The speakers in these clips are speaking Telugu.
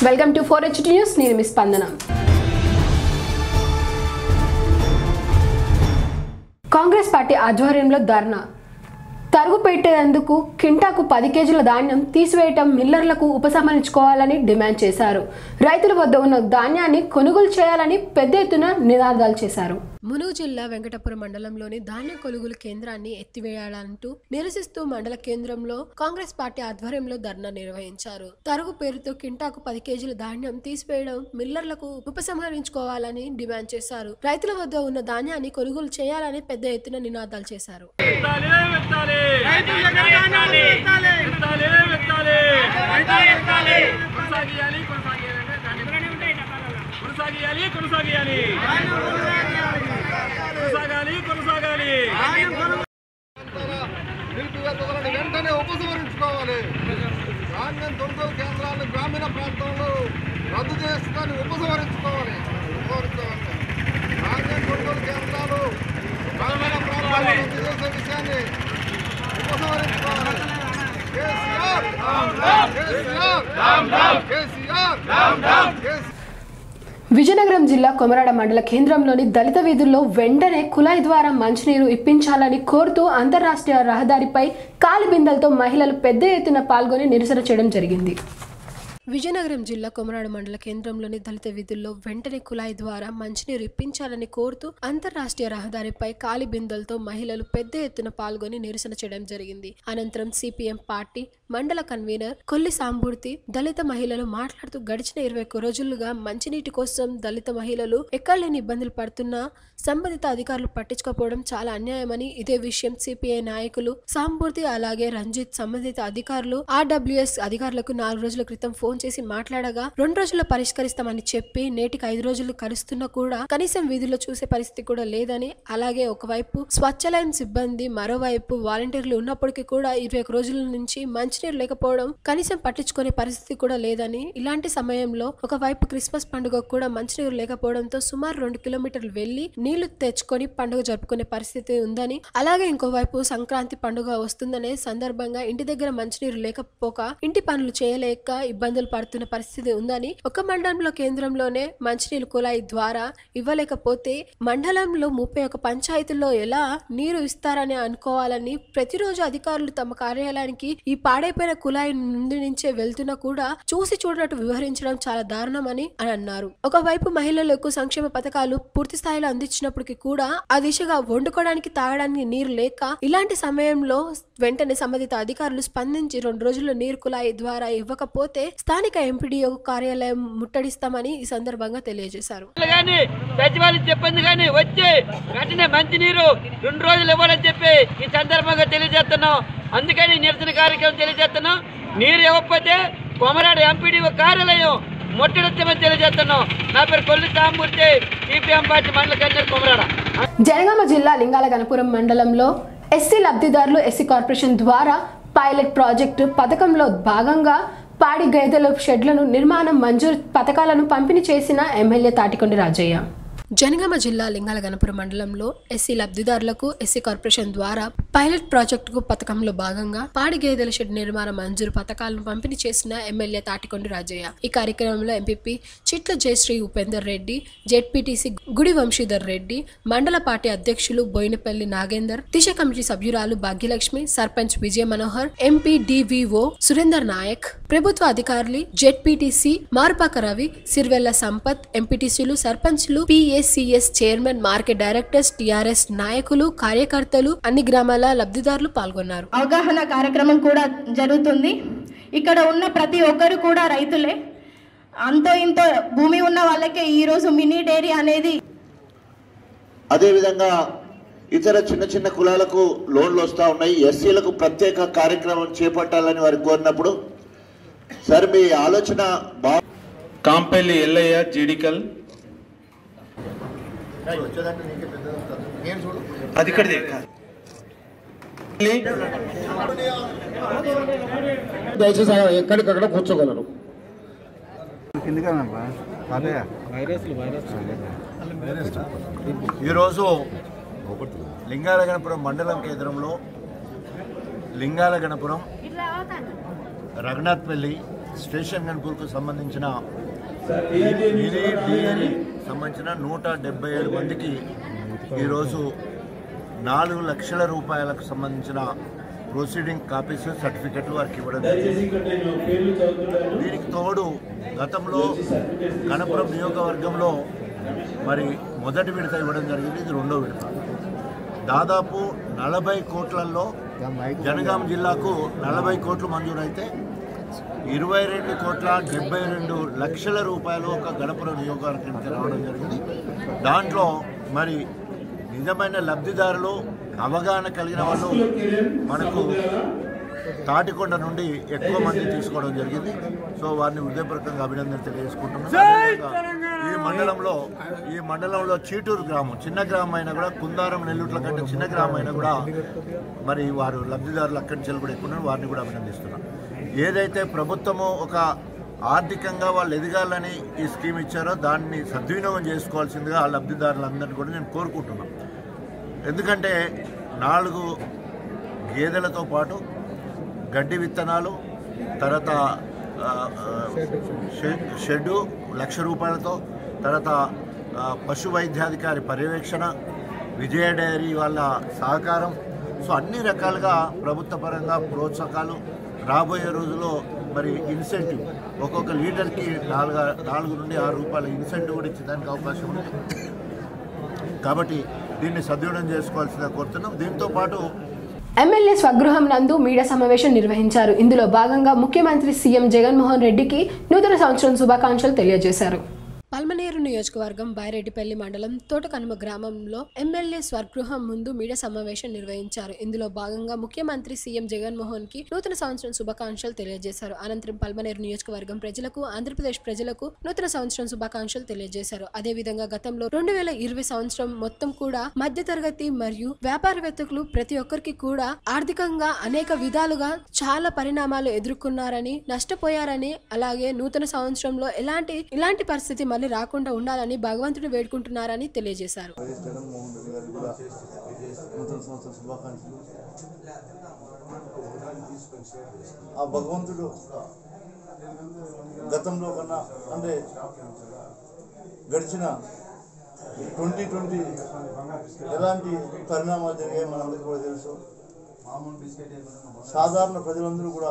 welcome to four H news నేను మీ స్పందన కాంగ్రెస్ పార్టీ ఆధ్వర్యంలో ధర్నా తరుగు పెట్టేందుకు కింటాకు పది కేజీల ధాన్యం తీసివేయటం మిల్లర్లకు ఉపసంహరించుకోవాలని డిమాండ్ చేశారు రైతుల వద్ద ఉన్న ధాన్యాన్ని కొనుగోలు చేయాలని పెద్ద ఎత్తున నినాదాలు చేశారు మునుగు జిల్లా వెంకటపురం మండలంలోని ధాన్య కొనుగోలు కేంద్రాన్ని ఎత్తివేయాలంటూ నిరసిస్తూ మండల కేంద్రంలో కాంగ్రెస్ పార్టీ ఆధ్వర్యంలో ధర్నా నిర్వహించారు తరుగు పేరుతో కింటాకు పది కేజీల ధాన్యం తీసివేయడం మిల్లర్లకు ఉపసంహరించుకోవాలని డిమాండ్ చేశారు రైతుల వద్ద ఉన్న ధాన్యాన్ని కొనుగోలు చేయాలని పెద్ద ఎత్తున నినాదాలు చేశారు విత్తాలి విత్తాలి విత్తాలి విత్తాలి విత్తాలి కొనసాగియాలి కొనసాగియాలి కొనసాగియాలి కొనసాగియాలి కొనసాగాలి కొనసాగాలి నిలిపివేతలను వెంటనే ఉపసంహరించుకోవాలి ధాన్యం కొనుగోలు కేంద్రాలను గ్రామీణ ప్రాంతంలో రద్దు చేసుకొని ఉపసంహరించుకోవాలి ఉపసంహరించుకోవాలి ధాన్యం కొనుగోలు కేంద్రాలు గ్రామీణ ప్రాంతాల్లో రద్దు చేసే విషయాన్ని ఉపసంహరించుకోవాలి కేసీఆర్ కేసీఆర్ కేసీఆర్ కేసీఆర్ విజయనగరం జిల్లా కొమరాడ మండల కేంద్రంలోని దళిత వీధుల్లో వెంటనే కుళాయి ద్వారా మంచినీరు ఇప్పించాలని కోరుతూ అంతర్రాష్ట్రీయ రహదారిపై కాలి బిందెలతో మహిళలు పెద్ద ఎత్తున పాల్గొని నిరసన చేయడం జరిగింది విజయనగరం జిల్లా కొమరాడు మండల కేంద్రంలోని దళిత వీధుల్లో వెంటనే కుళాయి ద్వారా మంచినీరు ఇప్పించాలని కోరుతూ అంతర్రాష్ట్రీయ రహదారిపై కాలి బిందెలతో మహిళలు పెద్ద ఎత్తున పాల్గొని నిరసన చేయడం జరిగింది అనంతరం సిపిఎం పార్టీ మండల కన్వీనర్ కొల్లి సాంబూర్తి దళిత మహిళలు మాట్లాడుతూ గడిచిన ఇరవై ఒక్క రోజులుగా మంచినీటి కోసం దళిత మహిళలు ఎక్కడలేని ఇబ్బందులు పడుతున్నా సంబంధిత అధికారులు పట్టించుకోకపోవడం చాలా అన్యాయమని ఇదే విషయం సిపిఐ నాయకులు సాంబూర్తి అలాగే రంజిత్ సంబంధిత అధికారులు ఆర్డబ్ల్యూఎస్ అధికారులకు నాలుగు రోజుల క్రితం ఫోన్ చేసి మాట్లాడగా రెండు రోజుల్లో పరిష్కరిస్తామని చెప్పి నేటికి ఐదు రోజులు కలుస్తున్నా కూడా కనీసం వీధుల్లో చూసే పరిస్థితి కూడా లేదని అలాగే ఒకవైపు స్వచ్ఛలయం సిబ్బంది మరోవైపు వాలంటీర్లు ఉన్నప్పటికీ కూడా ఇరవై ఒక రోజుల నుంచి మంచినీరు లేకపోవడం కనీసం పట్టించుకునే పరిస్థితి కూడా లేదని ఇలాంటి సమయంలో ఒకవైపు క్రిస్మస్ పండుగ కూడా మంచినీరు లేకపోవడంతో సుమారు రెండు కిలోమీటర్లు వెళ్లి నీళ్లు తెచ్చుకొని పండుగ జరుపుకునే పరిస్థితి ఉందని అలాగే ఇంకోవైపు సంక్రాంతి పండుగ వస్తుందనే సందర్భంగా ఇంటి దగ్గర మంచినీరు లేకపోక ఇంటి పనులు చేయలేక ఇబ్బందులు పడుతున్న పరిస్థితి ఉందని ఒక మండలంలో కేంద్రంలోనే మంచినీరు కుళాయి ద్వారా ఇవ్వలేకపోతే మండలంలో ముప్పై ఒక పంచాయతీల్లో ఎలా నీరు ఇస్తారని అనుకోవాలని ప్రతిరోజు అధికారులు తమ కార్యాలయానికి ఈ పాడైపోయిన కుళాయి నుండి నుంచే వెళ్తున్నా కూడా చూసి చూడనట్టు వివరించడం చాలా దారుణమని అని అన్నారు ఒకవైపు మహిళలకు సంక్షేమ పథకాలు పూర్తి స్థాయిలో అందించినప్పటికీ కూడా ఆ దిశగా వండుకోవడానికి తాగడానికి నీరు లేక ఇలాంటి సమయంలో వెంటనే సంబంధిత అధికారులు స్పందించి రెండు రోజుల్లో నీరు కుళాయి ద్వారా ఇవ్వకపోతే స్థానిక ఎంపీడీఓ కార్యాలయం ముట్టడిస్తామని ఈ సందర్భంగా తెలియజేశారు కానీ సచివాలయం చెప్పింది కానీ వచ్చి వెంటనే మంచి నీరు రెండు రోజులు ఇవ్వాలని చెప్పి ఈ సందర్భంగా తెలియజేస్తున్నాం అందుకని నిరసన కార్యక్రమం తెలియజేస్తున్నాం నీరు ఇవ్వకపోతే కొమరాడు ఎంపీడీఓ కార్యాలయం ముట్టడిస్తామని తెలియజేస్తున్నాం నా పేరు కొల్లి సాంబూర్తి సిపిఎం పార్టీ మండల కన్వీనర్ కొమరాడ జనగామ జిల్లా లింగాల గణపురం మండలంలో ఎస్సీ లబ్ధిదారులు ఎస్సీ కార్పొరేషన్ ద్వారా పైలట్ ప్రాజెక్టు పథకంలో భాగంగా పాడి గేదెల షెడ్లను నిర్మాణం మంజూరు పథకాలను పంపిణీ చేసిన ఎమ్మెల్యే తాటికొండ రాజయ్య జనగామ జిల్లా లింగాల గణపురం మండలంలో ఎస్సీ లబ్ధిదారులకు ఎస్సీ కార్పొరేషన్ ద్వారా పైలట్ ప్రాజెక్టుకు పథకంలో భాగంగా పాడి గేదెల షెడ్ నిర్మాణ మంజూరు పథకాలను పంపిణీ చేసిన ఎమ్మెల్యే తాటికొండ రాజయ్య ఈ కార్యక్రమంలో ఎంపీపీ చిట్ల జయశ్రీ ఉపేందర్ రెడ్డి జెడ్పీటీసీ గుడి వంశీధర్ రెడ్డి మండల పార్టీ అధ్యక్షులు బోయినపల్లి నాగేందర్ దిశ కమిటీ సభ్యురాలు భాగ్యలక్ష్మి సర్పంచ్ విజయ మనోహర్ ఎంపీ డివిఓ సురేందర్ నాయక్ ప్రభుత్వ అధికారులు జెడ్పీటీసీ మారుపాక రవి సిర్వెల్ల సంపత్ ఎంపీటీసీలు సర్పంచ్లు PSCS chairman market directors TRS నాయకులు కార్యకర్తలు అన్ని గ్రామాల లబ్ధిదారులు పాల్గొన్నారు అవగాహన కార్యక్రమం కూడా జరుగుతుంది ఇక్కడ ఉన్న ప్రతి ఒక్కరు కూడా రైతులే అంతో ఇంతో భూమి ఉన్న వాళ్ళకే ఈరోజు మినీ డైరీ అనేది అదేవిధంగా ఇతర చిన్న చిన్న కులాలకు లోన్లు వస్తూ ఉన్నాయి ఎస్సీలకు ప్రత్యేక కార్యక్రమం చేపట్టాలని వారికి కోరినప్పుడు సార్ మీ ఆలోచన బా కాంపల్లి ఎల్లయ్య జీడికల్ అది ఇక్కడిదే దయచేసి ఎక్కడికక్కడ కూర్చోగలరు ఈరోజు లింగాల గణపురం మండలం కేంద్రంలో లింగాల గణపురం రఘునాథ్పల్లి స్టేషన్ గన్పూర్కు సంబంధించిన డిఏని సంబంధించిన నూట డెబ్బై ఏడు మందికి ఈరోజు నాలుగు లక్షల రూపాయలకు సంబంధించిన ప్రొసీడింగ్ కాపీస్ సర్టిఫికెట్లు వారికి ఇవ్వడం జరిగింది దీనికి తోడు గతంలో గణపురం నియోజకవర్గంలో మరి మొదటి విడత ఇవ్వడం జరిగింది ఇది రెండో విడత దాదాపు నలభై కోట్లలో జనగాం జిల్లాకు నలభై కోట్లు మంజూరైతే ఇరవై రెండు కోట్ల డెబ్బై రెండు లక్షల రూపాయలు ఒక గణపురం నియోజకవర్గానికి రావడం జరిగింది దాంట్లో మరి నిజమైన లబ్ధిదారులు అవగాహన కలిగిన వాళ్ళు మనకు తాటికొండ నుండి ఎక్కువ మంది తీసుకోవడం జరిగింది సో వారిని హృదయపూర్వకంగా అభినందన తెలియజేసుకుంటున్నాం అదేవిధంగా ఈ మండలంలో ఈ మండలంలో చీటూరు గ్రామం చిన్న గ్రామం అయినా కూడా కుందారం నెల్లూట్ల కంటే చిన్న గ్రామం అయినా కూడా మరి వారు లబ్ధిదారులు అక్కడి నుంచి కూడా ఎక్కువ ఉన్నారు, వారిని కూడా అభినందిస్తున్నాం ఏదైతే ప్రభుత్వము ఒక ఆర్థికంగా వాళ్ళు ఎదగాలని ఈ స్కీమ్ ఇచ్చారో దాన్ని సద్వినియోగం చేసుకోవాల్సిందిగా ఆ లబ్ధిదారులందరినీ కూడా నేను కోరుకుంటున్నాను ఎందుకంటే నాలుగు గేదెలతో పాటు గడ్డి విత్తనాలు తర్వాత ఆ, ఆ, షె- షెడ్డు లక్ష రూపాయలతో తర్వాత ఆ, పశు వైద్యాధికారి పర్యవేక్షణ విజయ డైరీ వాళ్ళ సహకారం సో అన్ని రకాలుగా ప్రభుత్వ పరంగా ప్రోత్సాహకాలు రాబోయే రోజుల్లో మరి ఇన్సెంటివ్ ఒక్కొక్క లీటర్కి నాలుగు నాలుగు నుండి ఆరు రూపాయల ఇన్సెంటివ్ కూడా ఇచ్చేదానికి అవకాశం ఉంది కాబట్టి దీన్ని సద్వినియోగం చేసుకోవాల్సిందిగా కోరుతున్నాం దీంతో పాటు ఎమ్మెల్యే స్వగృహం నందు మీడియా సమావేశం నిర్వహించారు ఇందులో భాగంగా ముఖ్యమంత్రి సీఎం జగన్మోహన్ రెడ్డికి నూతన సంవత్సరం శుభాకాంక్షలు తెలియజేశారు పల్మనేరు నియోజకవర్గం బైరెడ్డిపల్లి మండలం తోటకనుమ గ్రామంలో ఎమ్మెల్యే స్వగృహం ముందు మీడియా సమావేశం నిర్వహించారు ఇందులో భాగంగా ముఖ్యమంత్రి సీఎం జగన్మోహన్ కి నూతన సంవత్సరం శుభాకాంక్షలు తెలియజేశారు అనంతరం పల్మనేరు నియోజకవర్గం ప్రజలకు ఆంధ్రప్రదేశ్ ప్రజలకు నూతన సంవత్సరం శుభాకాంక్షలు తెలియజేశారు అదేవిధంగా గతంలో రెండు వేల ఇరవై సంవత్సరం మొత్తం కూడా మధ్యతరగతి మరియు వ్యాపారవేత్తలు ప్రతి ఒక్కరికి కూడా ఆర్థికంగా అనేక విధాలుగా చాలా పరిణామాలు ఎదుర్కొన్నారని నష్టపోయారని అలాగే నూతన సంవత్సరంలో ఎలాంటి ఇలాంటి పరిస్థితి మళ్ళీ రాకుండా ఉండాలని భగవంతుని వేడుకుంటున్నారని తెలియజేశారు వైఎస్ జగన్మోహన్ రెడ్డి గారికి కూడా నూతన సంవత్సర శుభాకాంక్షలు ఆ భగవంతుడు గతంలో కన్నా అంటే గడిచిన ట్వంటీ ట్వంటీ ఎలాంటి పరిణామాలు జరిగాయి మనందరికీ కూడా తెలుసు సాధారణ ప్రజలందరూ కూడా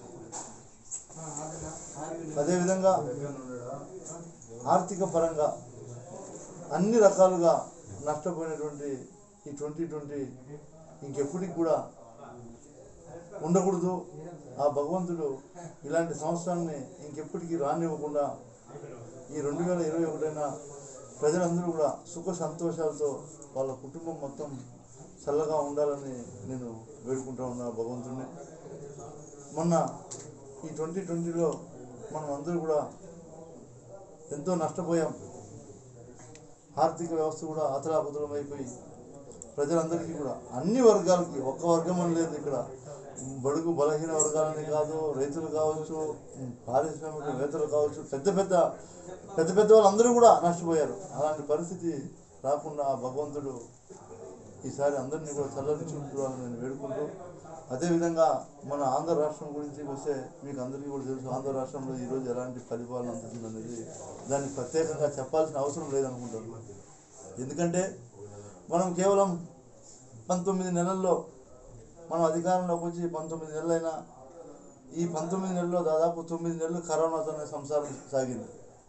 అదేవిధంగా ఆర్థిక పరంగా అన్ని రకాలుగా నష్టపోయినటువంటి ఈ ట్వంటీ ట్వంటీ ఇంకెప్పటికి కూడా ఉండకూడదు ఆ భగవంతుడు ఇలాంటి సంవత్సరాన్ని ఇంకెప్పటికీ రానివ్వకుండా ఈ రెండు వేల ఇరవై ఒకటైనా ప్రజలందరూ కూడా సుఖ సంతోషాలతో వాళ్ళ కుటుంబం మొత్తం చల్లగా ఉండాలని నేను వేడుకుంటా ఉన్నా భగవంతుడిని మొన్న ఈ ట్వంటీ ట్వంటీలో మనం అందరూ కూడా ఎంతో నష్టపోయాం ఆర్థిక వ్యవస్థ కూడా అతలాకుతలం అయిపోయి ప్రజలందరికీ కూడా అన్ని వర్గాలకి ఒక్క వర్గం అని లేదు ఇక్కడ బడుగు బలహీన వర్గాలని కాదు రైతులు కావచ్చు పారిశ్రామికవేత్తలు కావచ్చు పెద్ద పెద్ద పెద్ద పెద్ద వాళ్ళందరూ కూడా నష్టపోయారు అలాంటి పరిస్థితి రాకుండా ఆ భగవంతుడు ఈసారి అందరినీ కూడా చల్లని చూపు చూడాలని నేను వేడుకుంటూ అదేవిధంగా మన ఆంధ్ర రాష్ట్రం గురించి వస్తే మీకు అందరికీ కూడా తెలుసు ఆంధ్ర రాష్ట్రంలో ఈరోజు ఎలాంటి పరిపాలన అందుతుంది అనేది దాన్ని ప్రత్యేకంగా చెప్పాల్సిన అవసరం లేదనుకుంటాను ఎందుకంటే మనం కేవలం పంతొమ్మిది నెలల్లో మనం అధికారంలోకి వచ్చి పంతొమ్మిది నెలలైనా ఈ పంతొమ్మిది నెలల్లో దాదాపు తొమ్మిది నెలలు కరోనాతోనే సంసారం సాగింది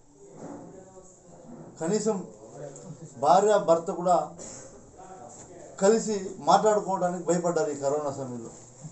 కనీసం భార్య భర్త కూడా కలిసి మాట్లాడుకోవడానికి భయపడ్డారు ఈ కరోనా సమయంలో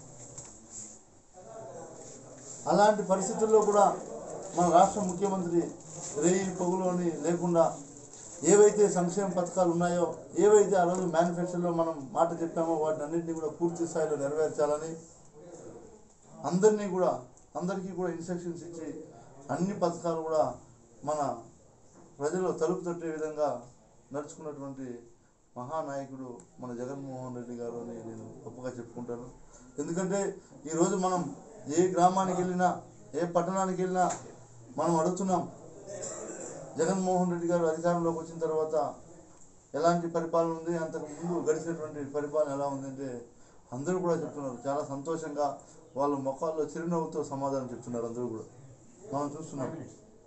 అలాంటి పరిస్థితుల్లో కూడా మన రాష్ట్ర ముఖ్యమంత్రి రేయి పొగులు అని లేకుండా ఏవైతే సంక్షేమ పథకాలు ఉన్నాయో ఏవైతే ఆ రోజు మేనిఫెస్టోలో మనం మాట చెప్పామో వాటిని అన్నింటినీ కూడా పూర్తి స్థాయిలో నెరవేర్చాలని అందరినీ కూడా అందరికీ కూడా ఇన్స్ట్రక్షన్స్ ఇచ్చి అన్ని పథకాలు కూడా మన ప్రజలు తలుపు తట్టే విధంగా నడుచుకున్నటువంటి మహానాయకుడు మన జగన్మోహన్ రెడ్డి గారు అని నేను గొప్పగా చెప్పుకుంటాను ఎందుకంటే ఈరోజు మనం ఏ గ్రామానికి వెళ్ళినా ఏ పట్టణానికి వెళ్ళినా మనం అడుగుతున్నాం జగన్మోహన్ రెడ్డి గారు అధికారంలోకి వచ్చిన తర్వాత ఎలాంటి పరిపాలన ఉంది అంతకు ముందు గడిచినటువంటి పరిపాలన ఎలా ఉందంటే అందరూ కూడా చెప్తున్నారు చాలా సంతోషంగా వాళ్ళ ముఖాల్లో చిరునవ్వుతో సమాధానం చెప్తున్నారు అందరూ కూడా మనం చూస్తున్నాం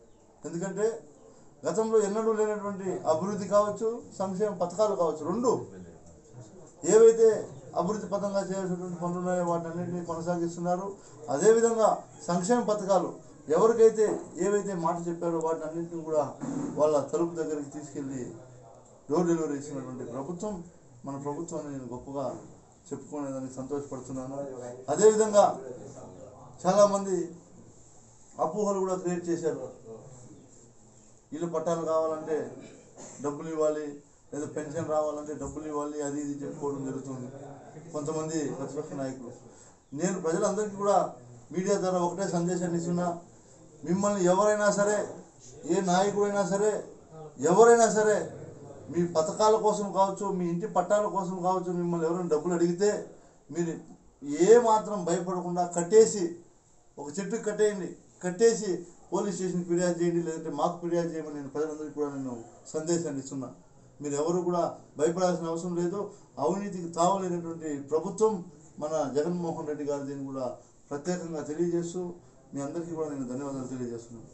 ఎందుకంటే గతంలో ఎన్నడూ లేనటువంటి అభివృద్ధి కావచ్చు సంక్షేమ పథకాలు కావచ్చు రెండు ఏవైతే అభివృద్ధి పథంగా చేయాల్సినటువంటి పనులు ఉన్నాయో వాటన్నింటినీ కొనసాగిస్తున్నారు అదేవిధంగా సంక్షేమ పథకాలు ఎవరికైతే ఏవైతే మాట చెప్పారో వాటన్నింటినీ కూడా వాళ్ళ తలుపు దగ్గరికి తీసుకెళ్ళి డోర్ డెలివరీ ఇస్తున్నటువంటి ప్రభుత్వం మన ప్రభుత్వాన్ని నేను గొప్పగా చెప్పుకునేదానికి సంతోషపడుతున్నాను అదేవిధంగా చాలామంది అపోహలు కూడా క్రియేట్ చేశారు ఇల్లు పట్టాలు కావాలంటే డబ్బులు ఇవ్వాలి లేదా పెన్షన్ రావాలంటే డబ్బులు ఇవ్వాలి అది ఇది చెప్పుకోవడం జరుగుతుంది కొంతమంది ప్రతిపక్ష నాయకులు నేను ప్రజలందరికీ కూడా మీడియా ద్వారా ఒకటే సందేశాన్ని ఇస్తున్నా మిమ్మల్ని ఎవరైనా సరే ఏ నాయకుడైనా సరే ఎవరైనా సరే మీ పథకాల కోసం కావచ్చు మీ ఇంటి పట్టాల కోసం కావచ్చు మిమ్మల్ని ఎవరైనా డబ్బులు అడిగితే మీరు ఏ మాత్రం భయపడకుండా కట్టేసి ఒక చెట్టుకి కట్టేయండి కట్టేసి పోలీస్ స్టేషన్కి ఫిర్యాదు చేయండి లేదంటే మాకు ఫిర్యాదు చేయమని నేను ప్రజలందరికీ కూడా నేను సందేశాన్ని ఇస్తున్నా మీరు ఎవరు కూడా భయపడాల్సిన అవసరం లేదు అవినీతికి తావలేనటువంటి ప్రభుత్వం మన జగన్మోహన్ రెడ్డి గారి దీన్ని కూడా ప్రత్యేకంగా తెలియజేస్తూ మీ అందరికీ కూడా నేను ధన్యవాదాలు తెలియజేస్తున్నాను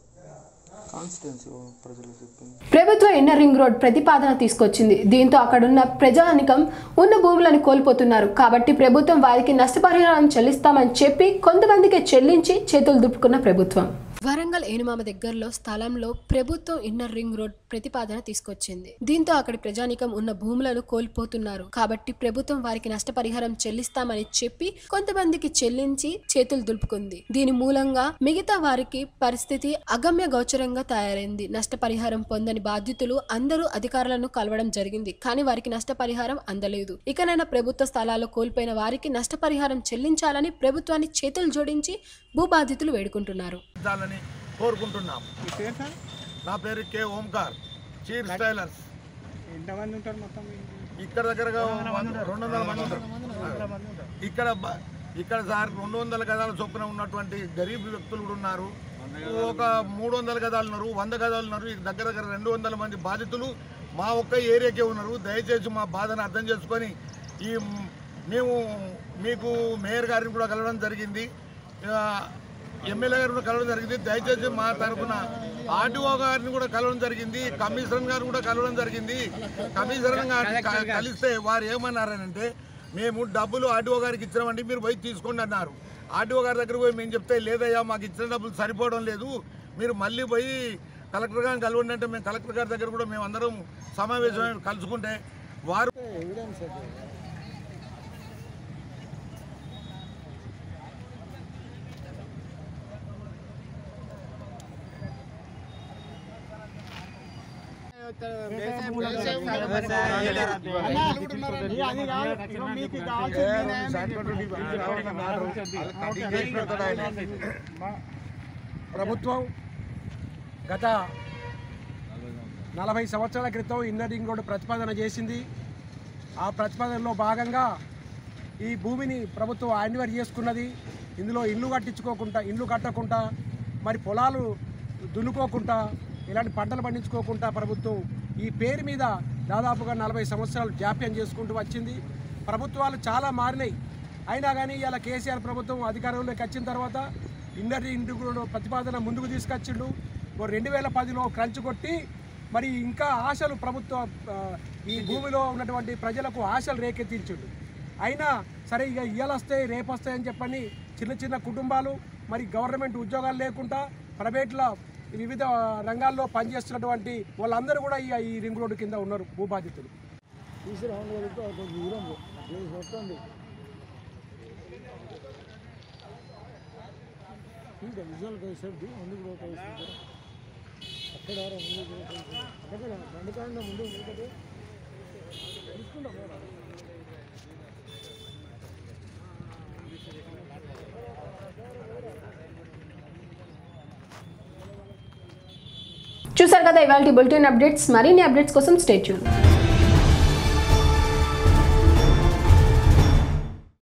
ప్రభుత్వ ఇన్నర్ రింగ్ రోడ్ ప్రతిపాదన తీసుకొచ్చింది దీంతో అక్కడున్న ప్రజానికం ఉన్న భూములను కోల్పోతున్నారు కాబట్టి ప్రభుత్వం వారికి నష్టపరిహారం చెల్లిస్తామని చెప్పి కొంతమందికి చెల్లించి చేతులు దుప్పుకున్న ప్రభుత్వం వరంగల్ ఏనుమామ దగ్గరలో స్థలంలో ప్రభుత్వం ఇన్నర్ రింగ్ రోడ్ ప్రతిపాదన తీసుకొచ్చింది దీంతో అక్కడి ప్రజానికం ఉన్న భూములను కోల్పోతున్నారు కాబట్టి ప్రభుత్వం వారికి నష్టపరిహారం చెల్లిస్తామని చెప్పి కొంతమందికి చెల్లించి చేతులు దులుపుకుంది దీని మూలంగా మిగతా వారికి పరిస్థితి అగమ్య గోచరంగా తయారైంది నష్టపరిహారం పొందని బాధితులు అందరూ అధికారులను కలవడం జరిగింది కానీ వారికి నష్టపరిహారం అందలేదు ఇకనైనా ప్రభుత్వ స్థలాలు కోల్పోయిన వారికి నష్టపరిహారం చెల్లించాలని ప్రభుత్వాన్ని చేతులు జోడించి భూబాధితులు వేడుకుంటున్నారు ఉండాలని కోరుకుంటున్నాం నా పేరు కే ఓంకార్ చీర్ స్టైలర్స్ ఎంతమంది ఉంటారు మొత్తం ఇక్కడ దగ్గరగా వంద- రెండు వందల మంది ఉంటారు ఇక్కడ బ- ఇక్కడ సార్ రెండు వందల గదాల చొప్పున ఉన్నటువంటి గరీబ్ వ్యక్తులు కూడా ఉన్నారు ఒక మూడు వందల గదాలు ఉన్నారు వంద గదాలు ఉన్నారు ఈ దగ్గర దగ్గర రెండు వందల మంది బాధితులు మా ఒక్క ఏరియాకే ఉన్నారు దయచేసి మా బాధను అర్థం చేసుకొని ఈ మ్- మేము మీకు మేయర్ గారిని కూడా కలవడం జరిగింది ఆ, ఎమ్మెల్యే గారిని కూడా కలవడం జరిగింది దయచేసి మా తరఫున ఆర్టీఓ గారిని కూడా కలవడం జరిగింది కమిషనర్ గారిని కూడా కలవడం జరిగింది కమిషనర్ గారిని క- కలిస్తే వారు ఏమన్నారనంటే మేము డబ్బులు ఆర్టీఓ గారికి ఇచ్చినామండి మీరు పోయి తీసుకోండి అన్నారు ఆర్టీఓ గారి దగ్గర పోయి మేము చెప్తే లేదయ్యా మాకు ఇచ్చిన డబ్బులు సరిపోవడం లేదు మీరు మళ్ళీ పోయి కలెక్టర్ గారిని కలవండి అంటే మేము కలెక్టర్ గారి దగ్గర కూడా మేము అందరం సమావేశం కలుసుకుంటే వారు ప్రభుత్వం గత నలభై సంవత్సరాల క్రితం ఇన్నర్ రింగ్ రోడ్డు ప్రతిపాదన చేసింది ఆ ప్రతిపాదనలో భాగంగా ఈ భూమిని ప్రభుత్వం యాన్యువర్ చేసుకున్నది ఇందులో ఇల్లు కట్టించుకోకుండా ఇల్లు కట్టకుండా మరి పొలాలు దున్నుకోకుండా ఇలాంటి పంటలు పండించుకోకుండా ప్రభుత్వం ఈ పేరు మీద దాదాపుగా నలభై సంవత్సరాలు జాప్యం చేసుకుంటూ వచ్చింది ప్రభుత్వాలు చాలా మారినాయి అయినా కానీ ఇలా కేసీఆర్ ప్రభుత్వం అధికారంలోకి వచ్చిన తర్వాత ఇన్నర్ ఇంటి ప్రతిపాదన ముందుకు తీసుకొచ్చిండు ఓ రెండు వేల పదిలో క్రంచ్ కొట్టి మరి ఇంకా ఆశలు ప్రభుత్వ ఆ, ఈ భూమిలో ఉన్నటువంటి ప్రజలకు ఆశలు రేకెత్తించుండు అయినా సరే ఇక ఇయ్యాల వస్తాయి రేపు వస్తాయని చెప్పని చిన్న చిన్న కుటుంబాలు మరి గవర్నమెంట్ ఉద్యోగాలు లేకుండా ప్రైవేట్లో వివిధ రంగాల్లో పనిచేస్తున్నటువంటి వాళ్ళందరూ కూడా ఈ ఈ రింగ్ రోడ్డు కింద ఉన్నారు భూబాధితులు చూసారు కదా ఇవాళ బులెటిన్ అప్డేట్స్ మరిన్ని అప్డేట్స్ కోసం స్టేట్ చూడండి